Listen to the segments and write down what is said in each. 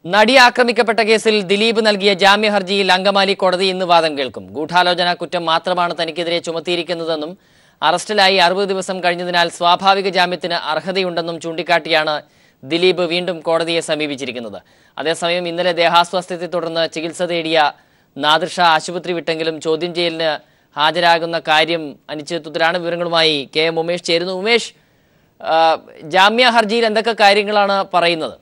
നടി ആക്രമിക്കപ്പെട്ട കേസിൽ ദിലീപ് നൽകിയ ജാമ്യ ഹർജിയിൽ അങ്കമാലി കോടതി ഇന്ന് വാദം കേൾക്കും ഗൂഢാലോചന കുറ്റം മാത്രമാണ് തനിക്കെതിരെ ചുമത്തിയിരിക്കുന്നതെന്നും അറസ്റ്റിലായി അറുപത് ദിവസം കഴിഞ്ഞതിനാൽ സ്വാഭാവിക ജാമ്യത്തിന് അർഹതയുണ്ടെന്നും ചൂണ്ടിക്കാട്ടിയാണ് ദിലീപ് വീണ്ടും കോടതിയെ സമീപിച്ചിരിക്കുന്നത് അതേസമയം ഇന്നലെ ദേഹാസ്വാസ്ഥ്യത്തെ തുടർന്ന് ചികിത്സ തേടിയ നാദിർഷ ആശുപത്രി വിട്ടെങ്കിലും ചോദ്യം ചെയ്യലിന് ഹാജരാകുന്ന കാര്യം അനിശ്ചിതത്വത്തിലാണ് വിവരങ്ങളുമായി കെ എം ഉമേഷ് ചേരുന്നു ഉമേഷ് ആ, ജാമ്യ ഹർജിയിൽ എന്തൊക്കെ കാര്യങ്ങളാണ് പറയുന്നത്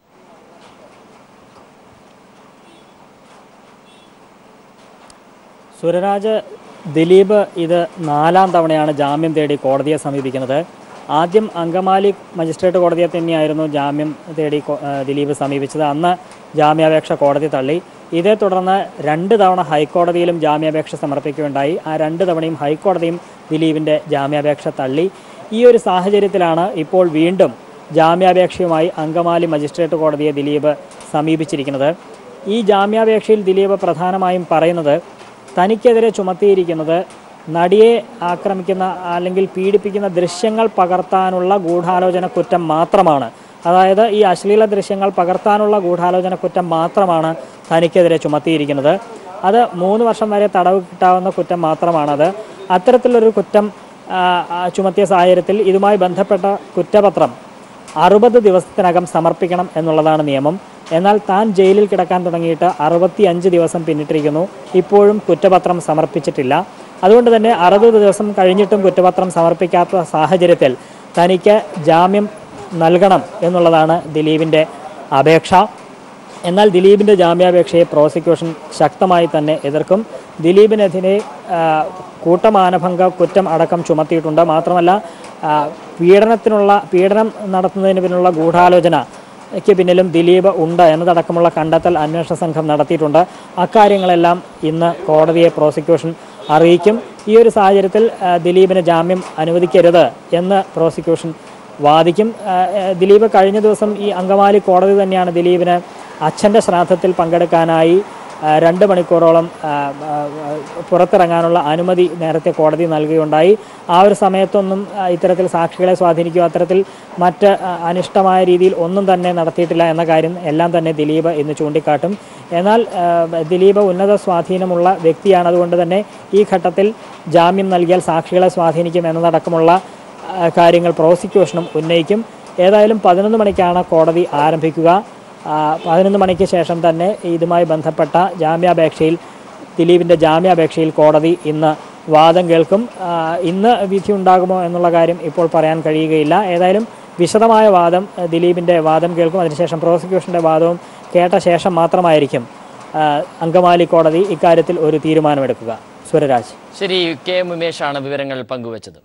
സുരരാജ് ദിലീപ് ഇത് നാലാം തവണയാണ് ജാമ്യം തേടി കോടതിയെ സമീപിക്കുന്നത് ആദ്യം അങ്കമാലി മജിസ്ട്രേറ്റ് കോടതിയെ തന്നെയായിരുന്നു ജാമ്യം തേടി കോ- ആ, ദിലീപ് സമീപിച്ചത് അന്ന് ജാമ്യാപേക്ഷ കോടതി തള്ളി ഇതേ തുടർന്ന് രണ്ട് തവണ ഹൈക്കോടതിയിലും ജാമ്യാപേക്ഷ സമർപ്പിക്കുകയുണ്ടായി ആ രണ്ട് തവണയും ഹൈക്കോടതിയും ദിലീപിൻ്റെ ജാമ്യാപേക്ഷ തള്ളി ഈ ഒരു സാഹചര്യത്തിലാണ് ഇപ്പോൾ വീണ്ടും ജാമ്യാപേക്ഷയുമായി അങ്കമാലി മജിസ്ട്രേറ്റ് കോടതിയെ ദിലീപ് സമീപിച്ചിരിക്കുന്നത് ഈ ജാമ്യാപേക്ഷയിൽ ദിലീപ് പ്രധാനമായും പറയുന്നത് തനിക്കെതിരെ ചുമത്തിയിരിക്കുന്നത് നടിയെ ആക്രമിക്കുന്ന അല്ലെങ്കിൽ പീഡിപ്പിക്കുന്ന ദൃശ്യങ്ങൾ പകർത്താനുള്ള ഗൂഢാലോചന കുറ്റം മാത്രമാണ് അതായത് ഈ അശ്ലീല ദൃശ്യങ്ങൾ പകർത്താനുള്ള ഗൂഢാലോചന കുറ്റം മാത്രമാണ് തനിക്കെതിരെ ചുമത്തിയിരിക്കുന്നത് അത് മൂന്ന് വർഷം വരെ തടവ് കിട്ടാവുന്ന കുറ്റം മാത്രമാണത് അത്തരത്തിലൊരു കുറ്റം ആ, ആ, ചുമത്തിയ സാഹചര്യത്തിൽ ഇതുമായി ബന്ധപ്പെട്ട കുറ്റപത്രം അറുപത് ദിവസത്തിനകം സമർപ്പിക്കണം എന്നുള്ളതാണ് നിയമം എന്നാൽ താൻ ജയിലിൽ കിടക്കാൻ തുടങ്ങിയിട്ട് അറുപത്തി അഞ്ച് ദിവസം പിന്നിട്ടിരിക്കുന്നു ഇപ്പോഴും കുറ്റപത്രം സമർപ്പിച്ചിട്ടില്ല അതുകൊണ്ട് തന്നെ അറുപത് ദിവസം കഴിഞ്ഞിട്ടും കുറ്റപത്രം സമർപ്പിക്കാത്ത സാഹചര്യത്തിൽ തനിക്ക് ജാമ്യം നൽകണം എന്നുള്ളതാണ് ദിലീപിൻ്റെ അപേക്ഷ എന്നാൽ ദിലീപിൻ്റെ ജാമ്യാപേക്ഷയെ പ്രോസിക്യൂഷൻ ശക്തമായി തന്നെ എതിർക്കും ദിലീപിനെതിരെ ആ, കൂട്ടമാനഭംഗ കുറ്റം അടക്കം ചുമത്തിയിട്ടുണ്ട് മാത്രമല്ല ആ, പീഡനത്തിനുള്ള പീഡനം നടത്തുന്നതിന് പിന്നിലുള്ള ഗൂഢാലോചനയ്ക്ക് പിന്നിലും ദിലീപ് ഉണ്ട് എന്നതടക്കമുള്ള കണ്ടെത്തൽ അന്വേഷണ സംഘം നടത്തിയിട്ടുണ്ട് അക്കാര്യങ്ങളെല്ലാം ഇന്ന് കോടതിയെ പ്രോസിക്യൂഷൻ അറിയിക്കും ഈ ഒരു സാഹചര്യത്തിൽ ആ, ദിലീപിന് ജാമ്യം അനുവദിക്കരുത് എന്ന് പ്രോസിക്യൂഷൻ വാദിക്കും ആ, ആ, ദിലീപ് കഴിഞ്ഞ ദിവസം ഈ അങ്കമാലി കോടതി തന്നെയാണ് ദിലീപിന് അച്ഛൻ്റെ ശ്രാദ്ധത്തിൽ പങ്കെടുക്കാനായി ആ, രണ്ട് മണിക്കൂറോളം ആ, ആ, ആ, പുറത്തിറങ്ങാനുള്ള അനുമതി നേരത്തെ കോടതി നൽകുകയുണ്ടായി ആ ഒരു സമയത്തൊന്നും ആ, ഇത്തരത്തിൽ സാക്ഷികളെ സ്വാധീനിക്കുകയോ അത്തരത്തിൽ മറ്റ് ആ, അനിഷ്ടമായ രീതിയിൽ ഒന്നും തന്നെ നടത്തിയിട്ടില്ല എന്ന കാര്യം എല്ലാം തന്നെ ദിലീപ് ഇന്ന് ചൂണ്ടിക്കാട്ടും എന്നാൽ ആ, ദിലീപ് ഉന്നത സ്വാധീനമുള്ള വ്യക്തിയാണ് അതുകൊണ്ട് തന്നെ ഈ ഘട്ടത്തിൽ ജാമ്യം നൽകിയാൽ സാക്ഷികളെ സ്വാധീനിക്കും എന്നതടക്കമുള്ള ആ, കാര്യങ്ങൾ പ്രോസിക്യൂഷനും ഉന്നയിക്കും ഏതായാലും പതിനൊന്ന് മണിക്കാണ് കോടതി ആരംഭിക്കുക ആ, പതിനൊന്ന് മണിക്ക് ശേഷം തന്നെ ഇതുമായി ബന്ധപ്പെട്ട ജാമ്യാപേക്ഷയിൽ ദിലീപിൻ്റെ ജാമ്യാപേക്ഷയിൽ കോടതി ഇന്ന് വാദം കേൾക്കും ആ, ഇന്ന് വിധി ഉണ്ടാകുമോ എന്നുള്ള കാര്യം ഇപ്പോൾ പറയാൻ കഴിയുകയില്ല ഏതായാലും വിശദമായ വാദം ആ, ദിലീപിൻ്റെ വാദം കേൾക്കും അതിനുശേഷം പ്രോസിക്യൂഷൻ്റെ വാദവും കേട്ട ശേഷം മാത്രമായിരിക്കും ആ, അങ്കമാലി കോടതി ഇക്കാര്യത്തിൽ ഒരു തീരുമാനമെടുക്കുക സുരരാജ് ശരി കെ എം ഉമേഷാണ് വിവരങ്ങൾ പങ്കുവച്ചത്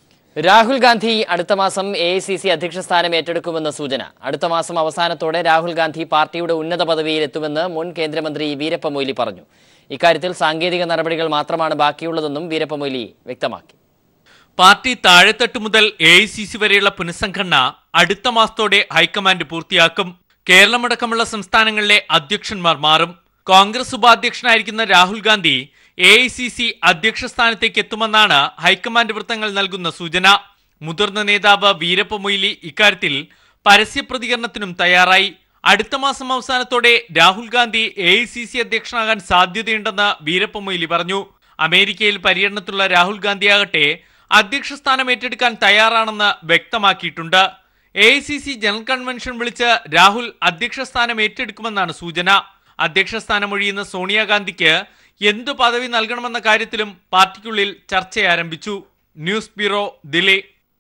രാഹുൽ ഗാന്ധി അടുത്ത മാസം എ ഐ സി സി അധ്യക്ഷ സ്ഥാനം ഏറ്റെടുക്കുമെന്ന സൂചന അടുത്ത മാസം അവസാനത്തോടെ രാഹുൽ ഗാന്ധി പാർട്ടിയുടെ ഉന്നത പദവിയിൽ എത്തുമെന്ന് മുൻ കേന്ദ്രമന്ത്രി വീരപ്പ മൊയ്ലി പറഞ്ഞു ഇക്കാര്യത്തിൽ സാങ്കേതിക നടപടികൾ മാത്രമാണ് ബാക്കിയുള്ളതെന്നും വീരപ്പ മൊയ്ലി വ്യക്തമാക്കി പാർട്ടി താഴെത്തട്ട് മുതൽ എ ഐ സി സി വരെയുള്ള പുനഃസംഘടന അടുത്ത മാസത്തോടെ ഹൈക്കമാൻഡ് പൂർത്തിയാക്കും കേരളമടക്കമുള്ള സംസ്ഥാനങ്ങളിലെ അധ്യക്ഷന്മാർ മാറും കോൺഗ്രസ് ഉപാധ്യക്ഷനായിരിക്കുന്ന Rahul Gandhi A I C C അധ്യക്ഷ സ്ഥാനത്തേക്ക് എത്തുമെന്നാണ് ഹൈക്കമാൻഡ് വൃത്തങ്ങൾ നൽകുന്ന സൂചന മുതിർന്ന നേതാവ് വീരപ്പ മൊയ്ലി ഇക്കാര്യത്തിൽ പരസ്യ പ്രതികരണത്തിനും തയ്യാറായി അടുത്ത മാസം അവസാനത്തോടെ Rahul Gandhi A I C C അധ്യക്ഷനാകാൻ സാധ്യതയുണ്ടെന്ന് വീരപ്പ മൊയ്ലി പറഞ്ഞു അമേരിക്കയിൽ പര്യടനത്തിലുള്ള രാഹുൽ ഗാന്ധിയാകട്ടെ അധ്യക്ഷ സ്ഥാനം ഏറ്റെടുക്കാൻ തയ്യാറാണെന്ന് വ്യക്തമാക്കിയിട്ടുണ്ട് A I C C general convention വിളിച്ച് രാഹുൽ അധ്യക്ഷ സ്ഥാനം ഏറ്റെടുക്കുമെന്നാണ് സൂചന അധ്യക്ഷ സ്ഥാനം ഒഴിയുന്ന സോണിയാഗാന്ധിക്ക് എന്തു പദവി നൽകണമെന്ന കാര്യത്തിലും പാർട്ടിക്കുള്ളിൽ ചർച്ച ആരംഭിച്ചു news bureau Delhi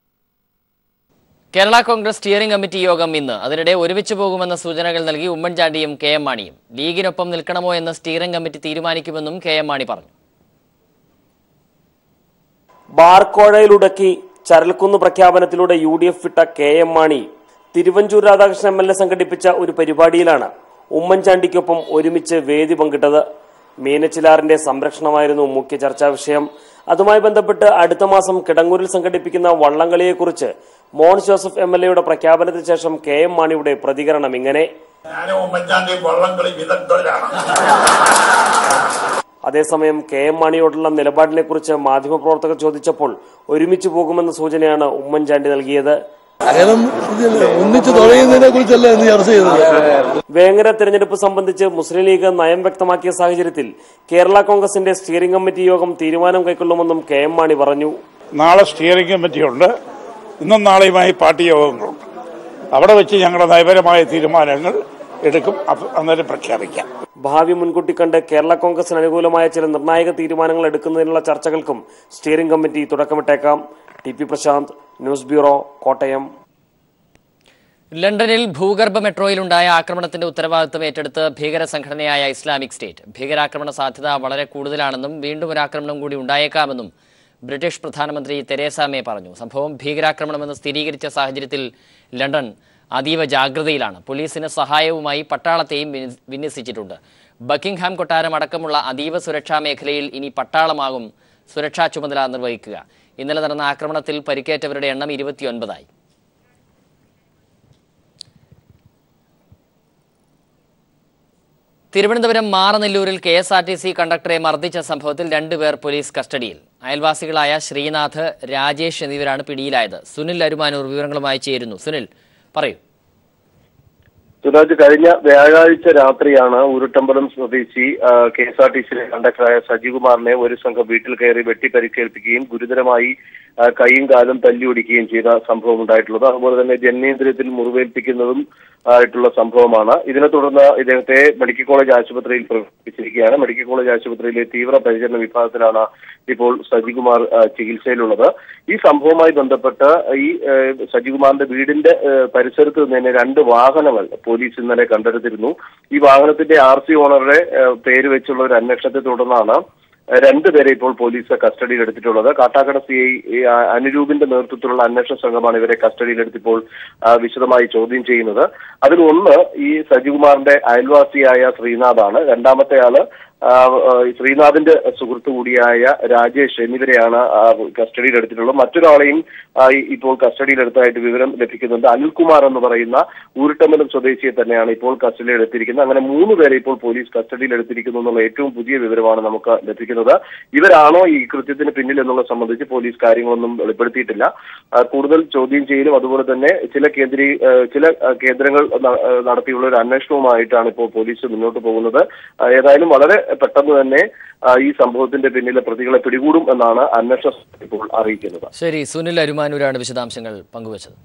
Kerala Congress steering committee യോഗം ഇന്ന് അതിനിടെ ഒരുമിച്ച് പോകുമെന്ന സൂചനകൾ നൽകി ഉമ്മൻചാണ്ടിയും കെ എം മാണിയും ലീഗിനൊപ്പം നിൽക്കണമോ എന്ന് സ്റ്റിയറിംഗ് കമ്മിറ്റി തീരുമാനിക്കുമെന്നും കെ എം മാണി പറഞ്ഞു ബാർക്കോഴയിലുടക്കി ചരൽക്കുന്ന് പ്രഖ്യാപനത്തിലൂടെ യു ഡി എഫ് വിട്ട K M Mani Thiruvanchoor Radhakrishnan M L A സംഘടിപ്പിച്ച ഒരു പരിപാടിയിലാണ് ഉമ്മൻചാണ്ടിക്കൊപ്പം ഒരുമിച്ച് വേദി പങ്കിട്ടത് മീനച്ചിലാറിന്റെ സംരക്ഷണമായിരുന്നു മുഖ്യ ചർച്ചാ വിഷയം അതുമായി ബന്ധപ്പെട്ട് അടുത്ത മാസം കിടങ്ങൂരിൽ സംഘടിപ്പിക്കുന്ന വള്ളംകളിയെക്കുറിച്ച് മോൻ ജോസഫ് എം എൽ എയുടെ പ്രഖ്യാപനത്തിന് ശേഷം കെ എം മാണിയുടെ പ്രതികരണം ഇങ്ങനെ ഞാനും ഉമ്മൻചാണ്ടി വള്ളംകളി വിദഗ്ധരാണ് അതേസമയം കെ എം മാണിയോടുള്ള നിലപാടിനെ കുറിച്ച് മാധ്യമപ്രവർത്തകർ ചോദിച്ചപ്പോൾ ഒരുമിച്ച് പോകുമെന്ന സൂചനയാണ് ഉമ്മൻചാണ്ടി നൽകിയത് അങ്ങനെ ഇതില്ല ഒന്നിച്ച് തുടങ്ങുന്നതിനെ കുറിച്ചല്ല ഇന്ന് ചർച്ച ചെയ്തത് വേങ്ങര തെരഞ്ഞെടുപ്പ് സംബന്ധിച്ച് മുസ്ലിം ലീഗ് നയം വ്യക്തമാക്കിയ സാഹചര്യത്തിൽ കേരള കോൺഗ്രസിന്റെ സ്റ്റിയറിംഗ് കമ്മിറ്റി യോഗം തീരുമാനം കൈക്കൊള്ളുമെന്നും കെ എം മാണി പറഞ്ഞു നാളെ സ്റ്റിയറിംഗ് കമ്മിറ്റിയുണ്ട് ഇന്നും നാളെയുമായി പാർട്ടി യോഗങ്ങളുണ്ട് അവിടെ വെച്ച് ഞങ്ങളുടെ നയപരമായ തീരുമാനങ്ങൾ എടുക്കും അപ്പ- അന്നേരം പ്രഖ്യാപിക്കാം ഭാവി മുൻകൂട്ടി കണ്ട് കേരള കോൺഗ്രസിന് അനുകൂലമായ ചില നിർണായക തീരുമാനങ്ങൾ എടുക്കുന്നതിനുള്ള ചർച്ചകൾക്കും സ്റ്റിയറിംഗ് കമ്മിറ്റി തുടക്കമിട്ടേക്കാം T P Prashanth news bureau Kottayam ലണ്ടനിൽ ഭൂഗർഭ മെട്രോയിലുണ്ടായ ആക്രമണത്തിന്റെ ഉത്തരവാദിത്തം ഏറ്റെടുത്ത് ഭീകര സംഘടനയായ ഇസ്ലാമിക് സ്റ്റേറ്റ് ഭീകരാക്രമണ സാധ്യത വളരെ കൂടുതലാണെന്നും വീണ്ടും ഒരു ആക്രമണം കൂടി ഉണ്ടായേക്കാമെന്നും ബ്രിട്ടീഷ് പ്രധാനമന്ത്രി തെരേസ മേ പറഞ്ഞു സംഭവം ഭീകരാക്രമണമെന്ന് സ്ഥിരീകരിച്ച സാഹചര്യത്തിൽ ലണ്ടൻ അതീവ ജാഗ്രതയിലാണ് പോലീസിന് സഹായവുമായി പട്ടാളത്തെയും വിന്യ- വിന്യസിച്ചിട്ടുണ്ട് ബക്കിംഗ്ഹാം കൊട്ടാരം അടക്കമുള്ള അതീവ സുരക്ഷാ മേഖലയിൽ ഇനി പട്ടാളമാകും സുരക്ഷാ ചുമതല നിർവഹിക്കുക ഇന്നലെ നടന്ന ആക്രമണത്തിൽ പരിക്കേറ്റവരുടെ എണ്ണം ഇരുപത്തിയൊൻപതായി തിരുവനന്തപുരം മാറനെല്ലൂരിൽ K S R T C കണ്ടക്ടറെ മർദ്ദിച്ച സംഭവത്തിൽ രണ്ടുപേർ പോലീസ് കസ്റ്റഡിയിൽ അയൽവാസികളായ ശ്രീനാഥ് രാജേഷ് എന്നിവരാണ് പിടിയിലായത് സുനിൽ അരുമാനൂർ വിവരങ്ങളുമായി ചേരുന്നു സുനിൽ പറയൂ സുരാജ് കഴിഞ്ഞ വ്യാഴാഴ്ച രാത്രിയാണ് ഉരുട്ടമ്പലം സ്വദേശി കെ എസ് ആർ ടി സിയിലെ കണ്ടക്ടറായ സജികുമാറിനെ ഒരു സംഘം വീട്ടിൽ കയറി വെട്ടി പരിക്കേൽപ്പിക്കുകയും ഗുരുതരമായി ആ, കൈയും കാലും തല്ലിയൊടിക്കുകയും ചെയ്ത സംഭവം ഉണ്ടായിട്ടുള്ളത് അതുപോലെ തന്നെ ജനനേന്ദ്രിയത്തിൽ മുറിവേൽപ്പിക്കുന്നതും ആയിട്ടുള്ള സംഭവമാണ് ഇതിനെ തുടർന്ന് ഇദ്ദേഹത്തെ മെഡിക്കൽ കോളേജ് ആശുപത്രിയിൽ പ്രവേശിപ്പിച്ചിരിക്കുകയാണ് മെഡിക്കൽ കോളേജ് ആശുപത്രിയിലെ തീവ്ര പരിചരണ വിഭാഗത്തിലാണ് ഇപ്പോൾ സജികുമാർ ആ, ചികിത്സയിലുള്ളത് ഈ സംഭവവുമായി ബന്ധപ്പെട്ട് ഈ ആ, സജികുമാറിന്റെ വീടിന്റെ ആ, പരിസരത്ത് നിന്ന് തന്നെ രണ്ട് വാഹനങ്ങൾ പോലീസ് ഇന്നലെ കണ്ടെടുത്തിരുന്നു ഈ വാഹനത്തിന്റെ ആർ സി ഓണറുടെ ആ, പേര് വെച്ചുള്ള ഒരു അന്വേഷണത്തെ തുടർന്നാണ് രണ്ടുപേരെ ഇപ്പോൾ പോലീസ് കസ്റ്റഡിയിൽ എടുത്തിട്ടുള്ളത് കാട്ടാക്കട സി ഐ അനുരൂപിന്റെ നേതൃത്വത്തിലുള്ള അന്വേഷണ സംഘമാണ് ഇവരെ കസ്റ്റഡിയിലെടുത്തിപ്പോൾ ആ, വിശദമായി ചോദ്യം ചെയ്യുന്നത് അതിൽ ഒന്ന് ഈ സജികുമാറിന്റെ അയൽവാസിയായ ശ്രീനാഥാണ് രണ്ടാമത്തെ ആള് ആ, ആ, ശ്രീനാഥിന്റെ സുഹൃത്തു കൂടിയായ രാജേഷ് എന്നിവരെയാണ് ആ, കസ്റ്റഡിയിൽ എടുത്തിട്ടുള്ളത് മറ്റൊരാളെയും ആ, ഈ- ഇപ്പോൾ കസ്റ്റഡിയിൽ എടുത്തതായിട്ട് വിവരം ലഭിക്കുന്നുണ്ട് അനിൽകുമാർ എന്ന് പറയുന്ന ഊരുട്ടമ്പലം സ്വദേശിയെ തന്നെയാണ് ഇപ്പോൾ കസ്റ്റഡിയിൽ എടുത്തിരിക്കുന്നത് അങ്ങനെ മൂന്ന് പേരെ ഇപ്പോൾ പോലീസ് കസ്റ്റഡിയിൽ എടുത്തിരിക്കുന്നു എന്നുള്ള ഏറ്റവും പുതിയ വിവരമാണ് നമുക്ക് ലഭിക്കുന്നത് ഇവരാണോ ഈ കൃത്യത്തിന് പിന്നിൽ എന്നുള്ളത് സംബന്ധിച്ച് പോലീസ് കാര്യങ്ങളൊന്നും വെളിപ്പെടുത്തിയിട്ടില്ല ആ, കൂടുതൽ ചോദ്യം ചെയ്യലും അതുപോലെ തന്നെ ചില കേന്ദ്രീ ആ, ചില ആ, കേന്ദ്രങ്ങൾ ന- ആ, നടത്തിയുള്ള ഒരു അന്വേഷണവുമായിട്ടാണ് ഇപ്പോൾ പോലീസ് മുന്നോട്ട് പോകുന്നത് ആ, ഏതായാലും വളരെ പെട്ടെന്ന് തന്നെ ആ, ഈ സംഭവത്തിന്റെ പിന്നിലെ പ്രതികളെ പിടികൂടും എന്നാണ് അന്വേഷണ സംഘം ഇപ്പോൾ അറിയിക്കുന്നത് ശരി സുനിൽ അരുമാനൂരാണ് വിശദാംശങ്ങൾ പങ്കുവച്ചത്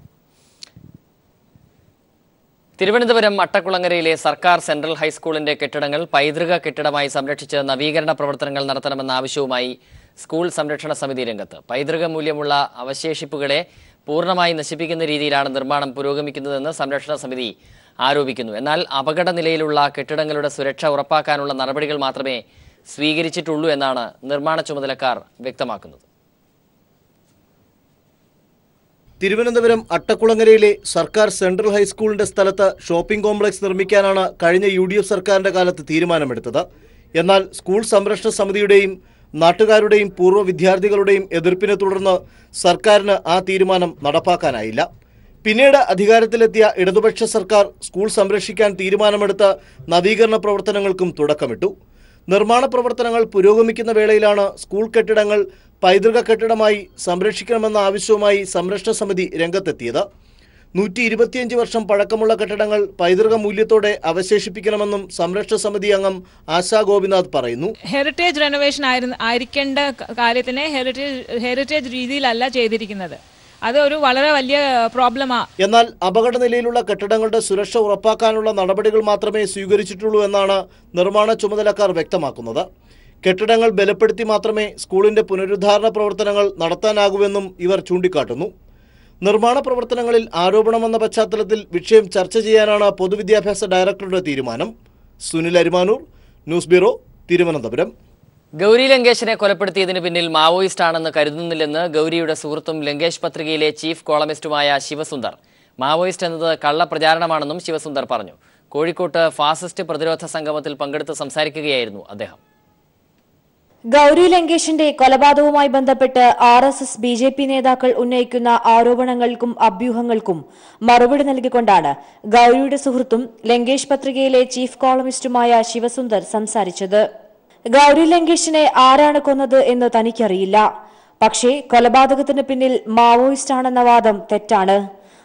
തിരുവനന്തപുരം അട്ടക്കുളങ്ങരയിലെ സർക്കാർ സെൻട്രൽ ഹൈസ്കൂളിന്റെ കെട്ടിടങ്ങൾ പൈതൃക കെട്ടിടമായി സംരക്ഷിച്ച് നവീകരണ പ്രവർത്തനങ്ങൾ നടത്തണമെന്ന ആവശ്യവുമായി സ്കൂൾ സംരക്ഷണ സമിതി രംഗത്ത് പൈതൃക മൂല്യമുള്ള അവശേഷിപ്പുകളെ പൂർണ്ണമായി നശിപ്പിക്കുന്ന രീതിയിലാണ് നിർമ്മാണം പുരോഗമിക്കുന്നതെന്ന് സംരക്ഷണ സമിതി ആരോപിക്കുന്നു എന്നാൽ അപകട നിലയിലുള്ള കെട്ടിടങ്ങളുടെ സുരക്ഷ ഉറപ്പാക്കാനുള്ള നടപടികൾ മാത്രമേ സ്വീകരിച്ചിട്ടുള്ളൂ എന്നാണ് നിർമ്മാണ ചുമതലക്കാർ വ്യക്തമാക്കുന്നത് തിരുവനന്തപുരം അട്ടക്കുളങ്ങരയിലെ സർക്കാർ സെൻട്രൽ ഹൈസ്കൂളിന്റെ സ്ഥലത്ത് ഷോപ്പിംഗ് കോംപ്ലക്സ് നിർമ്മിക്കാനാണ് കഴിഞ്ഞ യു ഡി എഫ് സർക്കാരിന്റെ കാലത്ത് തീരുമാനമെടുത്തത് എന്നാൽ സ്കൂൾ സംരക്ഷണ സമിതിയുടെയും നാട്ടുകാരുടെയും പൂർവ്വ വിദ്യാർത്ഥികളുടെയും എതിർപ്പിനെ തുടർന്ന് സർക്കാരിന് ആ തീരുമാനം നടപ്പാക്കാനായില്ല പിന്നീട് അധികാരത്തിലെത്തിയ ഇടതുപക്ഷ സർക്കാർ സ്കൂൾ സംരക്ഷിക്കാൻ തീരുമാനമെടുത്ത നവീകരണ പ്രവർത്തനങ്ങൾക്കും തുടക്കമിട്ടു നിർമ്മാണ പ്രവർത്തനങ്ങൾ പുരോഗമിക്കുന്ന വേളയിലാണ് സ്കൂൾ കെട്ടിടങ്ങൾ പൈതൃക കെട്ടിടമായി സംരക്ഷിക്കണമെന്ന ആവശ്യവുമായി സംരക്ഷണ സമിതി രംഗത്തെത്തിയത് നൂറ്റി ഇരുപത്തിയഞ്ച് വർഷം പഴക്കമുള്ള കെട്ടിടങ്ങൾ പൈതൃക മൂല്യത്തോടെ അവശേഷിപ്പിക്കണമെന്നും സംരക്ഷണ സമിതി അംഗം ആശാ ഗോപിനാഥ് പറയുന്നു ഹെറിറ്റേജ് റെനോവേഷൻ ആയിരുന്നു ആയിരിക്കേണ്ട ക- കാര്യത്തിനെ ഹെറിറ്റേജ് ഹെറിറ്റേജ് രീതിയിലല്ല ചെയ്തിരിക്കുന്നത് അത് ഒരു വളരെ വലിയ പ്രോബ്ലമാണ് എന്നാൽ അപകട നിലയിലുള്ള കെട്ടിടങ്ങളുടെ സുരക്ഷ ഉറപ്പാക്കാനുള്ള നടപടികൾ മാത്രമേ സ്വീകരിച്ചിട്ടുള്ളൂ എന്നാണ് നിർമ്മാണ ചുമതലക്കാർ വ്യക്തമാക്കുന്നത് കെട്ടിടങ്ങൾ ബലപ്പെടുത്തി മാത്രമേ സ്കൂളിന്റെ പുനരുദ്ധാരണ പ്രവർത്തനങ്ങൾ നടത്താനാകൂവെന്നും ഇവർ ചൂണ്ടിക്കാട്ടുന്നു നിർമ്മാണ പ്രവർത്തനങ്ങളിൽ ആരോപണമെന്ന പശ്ചാത്തലത്തിൽ വിഷയം ചർച്ച ചെയ്യാനാണ് പൊതുവിദ്യാഭ്യാസ ഡയറക്ടറുടെ തീരുമാനം സുനിൽ അരിമാനൂർ ന്യൂസ് ബ്യൂറോ തിരുവനന്തപുരം ഗൗരി ലങ്കേഷിനെ കൊലപ്പെടുത്തിയതിന് പിന്നിൽ മാവോയിസ്റ്റ് ആണെന്ന് കരുതുന്നില്ലെന്ന് ഗൗരിയുടെ സുഹൃത്തും ലങ്കേഷ് പത്രികയിലെ ചീഫ് കോളമിസ്റ്റുമായ ശിവസുന്ദർ മാവോയിസ്റ്റ് എന്നത് കള്ളപ്രചാരണമാണെന്നും ശിവസുന്ദർ പറഞ്ഞു കോഴിക്കോട്ട് ഫാസിസ്റ്റ് പ്രതിരോധ സംഗമത്തിൽ പങ്കെടുത്ത് സംസാരിക്കുകയായിരുന്നു അദ്ദേഹം ഗൗരി ലങ്കേഷിന്റെ കൊലപാതകവുമായി ബന്ധപ്പെട്ട് R S S B J P നേതാക്കൾ ഉന്നയിക്കുന്ന ആരോപണങ്ങൾക്കും അഭ്യൂഹങ്ങൾക്കും മറുപടി നൽകിക്കൊണ്ടാണ് ഗൗരിയുടെ സുഹൃത്തും ലങ്കേഷ് പത്രികയിലെ ചീഫ് കോളമിസ്റ്റുമായ ശിവസുന്ദർ സംസാരിച്ചത് ഗൗരി ലങ്കേഷിനെ ആരാണ് കൊന്നത് എന്ന് തനിക്കറിയില്ല പക്ഷേ കൊലപാതകത്തിന് പിന്നിൽ മാവോയിസ്റ്റ് ആണെന്ന വാദം തെറ്റാണ്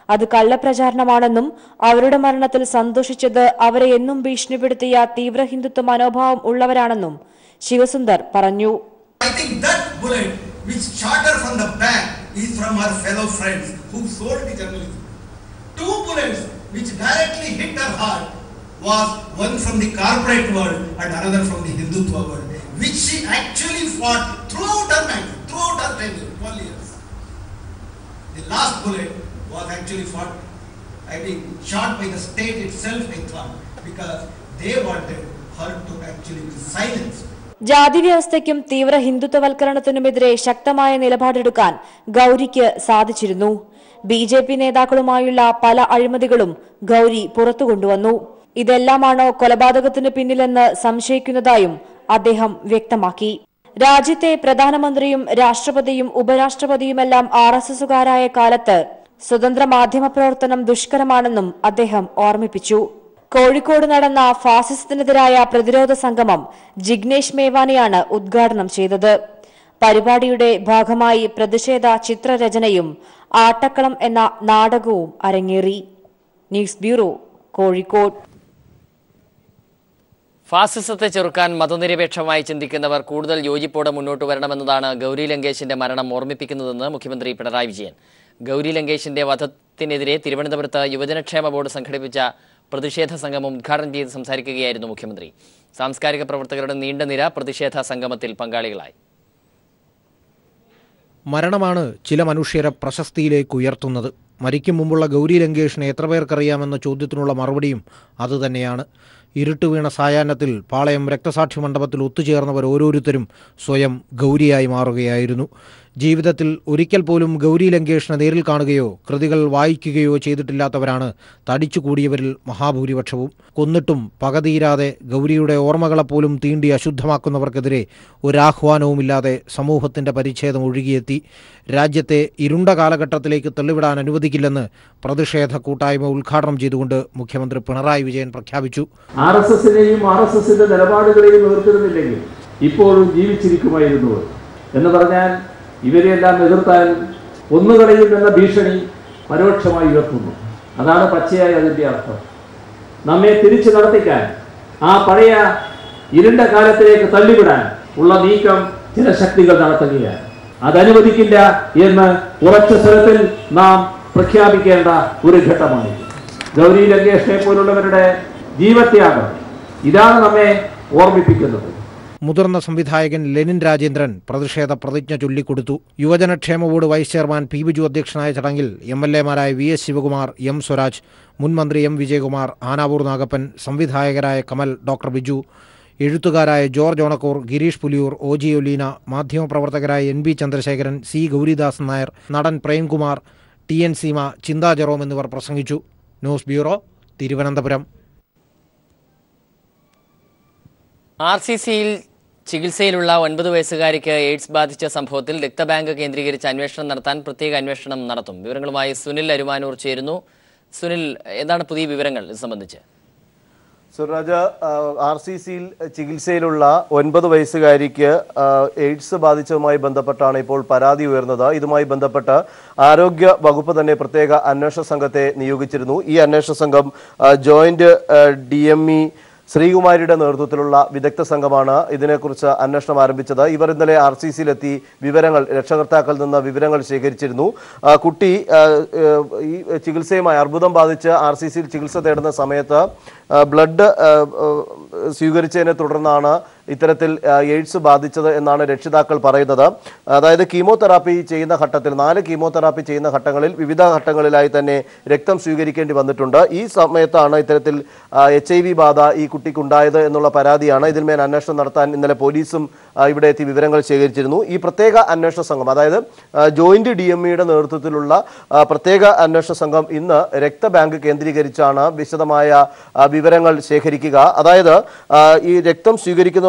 അത് കള്ളപ്രചാരണമാണെന്നും അവരുടെ മരണത്തിൽ സന്തോഷിച്ചത് അവരെ എന്നും ഭീഷണിപ്പെടുത്തിയ തീവ്ര ഹിന്ദുത്വ മനോഭാവം ഉള്ളവരാണെന്നും ശിവസുന്ദർ പറഞ്ഞു I think that bullet which shot her from the back is from her fellow friends who sold the journalism. Two bullets which directly hit her heart was one from the corporate world and another from the Hindutva world, which she actually fought throughout her life, throughout her tenure, 12 years. The last bullet was actually fought, I mean, shot by the state itself, I thought, because they wanted her to actually be silenced. ജാതി വ്യവസ്ഥയ്ക്കും തീവ്ര ഹിന്ദുത്വവൽക്കരണത്തിനുമെതിരെ ശക്തമായ നിലപാടെടുക്കാൻ ഗൌരിക്ക് സാധിച്ചിരുന്നു B J P നേതാക്കളുമായുള്ള പല അഴിമതികളും ഗൌരി പുറത്തുകൊണ്ടുവന്നു ഇതെല്ലാമാണോ കൊലപാതകത്തിന് പിന്നിലെന്ന് സംശയിക്കുന്നതായും അദ്ദേഹം വ്യക്തമാക്കി രാജ്യത്തെ പ്രധാനമന്ത്രിയും രാഷ്ട്രപതിയും ഉപരാഷ്ട്രപതിയുമെല്ലാം ആർ എസ് എസുകാരായ കാലത്ത് സ്വതന്ത്ര മാധ്യമ പ്രവർത്തനം ദുഷ്കരമാണെന്നും അദ്ദേഹം ഓർമ്മിപ്പിച്ചു കോഴിക്കോട് നടന്ന ഫാസിസത്തിനെതിരായ പ്രതിരോധ സംഗമം ജിഗ്നേഷ് മേവാനിയാണ് ഉദ്ഘാടനം ചെയ്തത് പരിപാടിയുടെ ഭാഗമായി പ്രതിഷേധ ചിത്രരചനയും ആട്ടക്കളം എന്ന നാടകവും അരങ്ങേറി ന്യൂസ് ബ്യൂറോ കോഴിക്കോട് ഫാസിസത്തെ ചെറുക്കാൻ മതനിരപേക്ഷമായി ചിന്തിക്കുന്നവർ കൂടുതൽ യോജിപ്പോടെ മുന്നോട്ട് വരണമെന്നതാണ് ഗൗരി ലങ്കേഷിന്റെ മരണം ഓർമ്മിപ്പിക്കുന്നതെന്ന് മുഖ്യമന്ത്രി പിണറായി വിജയൻ ഗൗരി ലങ്കേഷിന്റെ വധത്തിനെതിരെ തിരുവനന്തപുരത്ത് യുവജനക്ഷേമ ബോർഡ് സംഘടിപ്പിച്ച പ്രതിഷേധ സംഗമം ഉദ്ഘാടനം ചെയ്ത് സംസാരിക്കുകയായിരുന്നു മുഖ്യമന്ത്രി സാംസ്കാരിക പ്രവർത്തകരുടെ നീണ്ട നിര പ്രതിഷേധ സംഗമത്തിൽ പങ്കാളികളായി മരണമാണ് ചില മനുഷ്യരെ പ്രശസ്തിയിലേക്ക് ഉയർത്തുന്നത് മരിക്കും മുമ്പുള്ള ഗൗരി ലങ്കേഷിനെ എത്ര പേർക്കറിയാമെന്ന ചോദ്യത്തിനുള്ള മറുപടിയും അതുതന്നെയാണ് ഇരുട്ട് വീണ സായാഹ്നത്തിൽ പാളയം രക്തസാക്ഷി മണ്ഡപത്തിൽ ഒത്തുചേർന്നവർ ഓരോരുത്തരും സ്വയം ഗൗരിയായി മാറുകയായിരുന്നു ജീവിതത്തിൽ ഒരിക്കൽ പോലും ഗൗരി ലങ്കേഷിനെ നേരിൽ കാണുകയോ കൃതികൾ വായിക്കുകയോ ചെയ്തിട്ടില്ലാത്തവരാണ് തടിച്ചുകൂടിയവരിൽ മഹാഭൂരിപക്ഷവും കൊന്നിട്ടും പകതീരാതെ ഗൗരിയുടെ ഓർമ്മകളെപ്പോലും തീണ്ടി അശുദ്ധമാക്കുന്നവർക്കെതിരെ ഒരാഹ്വാനവുമില്ലാതെ സമൂഹത്തിൻ്റെ പരിച്ഛേദം ഒഴുകിയെത്തി രാജ്യത്തെ ഇരുണ്ട കാലഘട്ടത്തിലേക്ക് തള്ളിവിടാൻ അനുവദിക്കില്ലെന്ന് പ്രതിഷേധ കൂട്ടായ്മ ഉദ്ഘാടനം ചെയ്തുകൊണ്ട് മുഖ്യമന്ത്രി പിണറായി വിജയൻ പ്രഖ്യാപിച്ചു ആർ എസ് എസിനെയും ആർ എസ് എസിന്റെ നിലപാടുകളെയും എതിർത്തിരുന്നില്ലെങ്കിൽ ഇപ്പോഴും ജീവിച്ചിരിക്കുമായിരുന്നു എന്ന് പറഞ്ഞാൽ ഇവരെയെല്ലാം എതിർത്താൽ ഒന്നുകളെയും എന്ന ഭീഷണി പരോക്ഷമായി ഉയർത്തുന്നു അതാണ് പച്ചയായ അതിന്റെ അർത്ഥം നമ്മെ തിരിച്ചു നടത്തിക്കാൻ ആ പഴയ ഇരുണ്ട കാലത്തിലേക്ക് തള്ളിവിടാൻ ഉള്ള നീക്കം ചില ശക്തികൾ നടത്തുകയാണ് അതനുവദിക്കില്ല എന്ന് ഉറച്ച സ്ഥലത്തിൽ നാം പ്രഖ്യാപിക്കേണ്ട ഒരു ഘട്ടമാണ് ഗൗരി ലങ്കേഷിനെ പോലുള്ളവരുടെ ജീവത്യാഗം ഇതാണ് നമ്മെ ഓർമ്മിപ്പിക്കുന്നത് മുതിർന്ന സംവിധായകൻ ലെനിൻ രാജേന്ദ്രൻ പ്രതിഷേധ പ്രതിജ്ഞ ചൊല്ലിക്കൊടുത്തു യുവജനക്ഷേമ board vice chairman P Biju അധ്യക്ഷനായ ചടങ്ങിൽ എം എൽ എമാരായ V S Sivakumar M Swaraj മുൻ മന്ത്രി എം വിജയകുമാർ ആനാവൂർ നാഗപ്പൻ സംവിധായകരായ കമൽ ഡോക്ടർ ബിജു എഴുത്തുകാരായ George Onakkoor Gireesh Puliyoor O G Oleena മാധ്യമപ്രവർത്തകരായ N B Chandrasekharan C Gouridasan Nair നടൻ Premkumar T N Seema Chintha Jerome എന്നിവർ പ്രസംഗിച്ചു news bureau Thiruvananthapuram R C സിയിൽ ചികിത്സയിലുള്ള ഒൻപത് വയസ്സുകാരിക്ക് എയ്ഡ്സ് ബാധിച്ച സംഭവത്തിൽ രക്തബാങ്ക് കേന്ദ്രീകരിച്ച് അന്വേഷണം നടത്താൻ പ്രത്യേക അന്വേഷണം നടത്തും വിവരങ്ങളുമായി സുനിൽ അരുമാനൂർ ചേരുന്നു സുനിൽ എന്താണ് പുതിയ വിവരങ്ങൾ ഇത് സംബന്ധിച്ച് സുരാജ ആർ സി സിയിൽ ചികിത്സയിലുള്ള ഒൻപത് വയസ്സുകാരിക്ക് ആ, എയ്ഡ്സ് ബാധിച്ചതുമായി ബന്ധപ്പെട്ടാണ് ഇപ്പോൾ പരാതി ഉയർന്നത് ഇതുമായി ബന്ധപ്പെട്ട് ആരോഗ്യ വകുപ്പ് തന്നെ പ്രത്യേക അന്വേഷണ സംഘത്തെ നിയോഗിച്ചിരുന്നു ഈ അന്വേഷണ സംഘം ആ, ജോയിന്റ് ഡി എം ഇ ശ്രീകുമാരിയുടെ നേതൃത്വത്തിലുള്ള വിദഗ്ധ സംഘമാണ് ഇതിനെക്കുറിച്ച് അന്വേഷണം ആരംഭിച്ചത് ഇവർ ഇന്നലെ ആർ സി സിയിലെത്തി വിവരങ്ങൾ രക്ഷകർത്താക്കളിൽ നിന്ന് വിവരങ്ങൾ ശേഖരിച്ചിരുന്നു ആ, കുട്ടി ആ, ഏഹ്, ഈ ചികിത്സയുമായി അർബുദം ബാധിച്ച് ആർ സി സിയിൽ ചികിത്സ തേടുന്ന സമയത്ത് ആ, ബ്ലഡ് ആ, ആ, സ്വീകരിച്ചതിനെ തുടർന്നാണ് ഇത്തരത്തിൽ ആ, എയ്ഡ്സ് ബാധിച്ചത് എന്നാണ് രക്ഷിതാക്കൾ പറയുന്നത് അതായത് കീമോതെറാപ്പി ചെയ്യുന്ന ഘട്ടത്തിൽ നാല് കീമോതെറാപ്പി ചെയ്യുന്ന ഘട്ടങ്ങളിൽ വിവിധ ഘട്ടങ്ങളിലായി തന്നെ രക്തം സ്വീകരിക്കേണ്ടി വന്നിട്ടുണ്ട് ഈ സമയത്താണ് ഇത്തരത്തിൽ എച്ച് ഐ വി ബാധ ഈ കുട്ടിക്കുണ്ടായത് എന്നുള്ള പരാതിയാണ് ഇതിന്മേൽ അന്വേഷണം നടത്താൻ ഇന്നലെ പോലീസും ആ, ഇവിടെ എത്തി വിവരങ്ങൾ ശേഖരിച്ചിരുന്നു ഈ പ്രത്യേക അന്വേഷണ സംഘം അതായത് ആ, ജോയിന്റ് ഡി എം ഇയുടെ നേതൃത്വത്തിലുള്ള ആ, പ്രത്യേക അന്വേഷണ സംഘം ഇന്ന് രക്തബാങ്ക് കേന്ദ്രീകരിച്ചാണ് വിശദമായ ആ, വിവരങ്ങൾ ശേഖരിക്കുക അതായത് ആ, ഈ രക്തം സ്വീകരിക്കുന്നതുമായി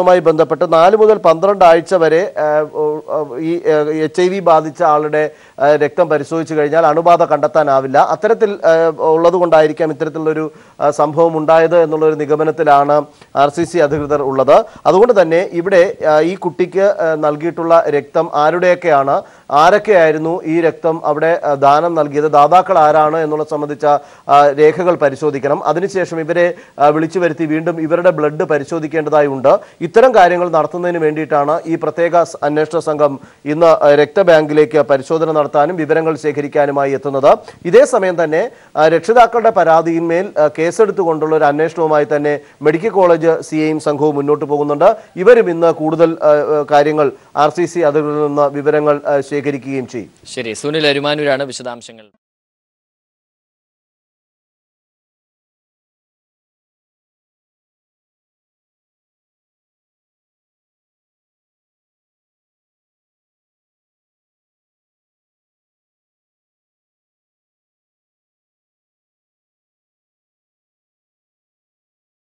രക്തദാനവുമായി ബന്ധപ്പെട്ട് നാല് മുതൽ പന്ത്രണ്ട് ആഴ്ച വരെ ആ, ഓ, ആ, ഈ എച്ച് ഐ വി ബാധിച്ച ആളുടെ ആ, രക്തം പരിശോധിച്ചു കഴിഞ്ഞാൽ അണുബാധ കണ്ടെത്താനാവില്ല അത്തരത്തിൽ ആ, ഉള്ളതുകൊണ്ടായിരിക്കാം ഇത്തരത്തിലുള്ളൊരു ആ, സംഭവം ഉണ്ടായത് എന്നുള്ളൊരു നിഗമനത്തിലാണ് ആർ സി സി അധികൃതർ ഉള്ളത് അതുകൊണ്ട് തന്നെ ഇവിടെ ആ, ഈ കുട്ടിക്ക് ആ, നൽകിയിട്ടുള്ള രക്തം ആരുടെയൊക്കെയാണ് ആരൊക്കെയായിരുന്നു ഈ രക്തം അവിടെ ആ, ദാനം നൽകിയത് ദാതാക്കൾ ആരാണ് എന്നുള്ളത് സംബന്ധിച്ച ആ, രേഖകൾ പരിശോധിക്കണം അതിനുശേഷം ഇവരെ ആ, വിളിച്ചു വരുത്തി വീണ്ടും ഇവരുടെ ബ്ലഡ് പരിശോധിക്കേണ്ടതായി ഉണ്ട് ഇത്തരം കാര്യങ്ങൾ നടത്തുന്നതിന് വേണ്ടിയിട്ടാണ് ഈ പ്രത്യേക സ് അന്വേഷണ സംഘം ഇന്ന് ആ, രക്തബാങ്കിലേക്ക് പരിശോധന നടത്താനും വിവരങ്ങൾ ശേഖരിക്കാനുമായി എത്തുന്നത് ഇതേ സമയം തന്നെ ആ, രക്ഷിതാക്കളുടെ പരാതിയിന്മേൽ ആ, കേസെടുത്തുകൊണ്ടുള്ള ഒരു അന്വേഷണവുമായി തന്നെ മെഡിക്കൽ കോളേജ് സി എയും സംഘവും മുന്നോട്ട് പോകുന്നുണ്ട് ഇവരും ഇന്ന് കൂടുതൽ ആ, ആ, കാര്യങ്ങൾ ആർ സി സി അധികൃതരിൽ നിന്ന് വിവരങ്ങൾ ആ, ശേഖരിക്കുകയും ചെയ്യും ശരി സുനിൽ അരുമാനൂരാണ് വിശദാംശങ്ങൾ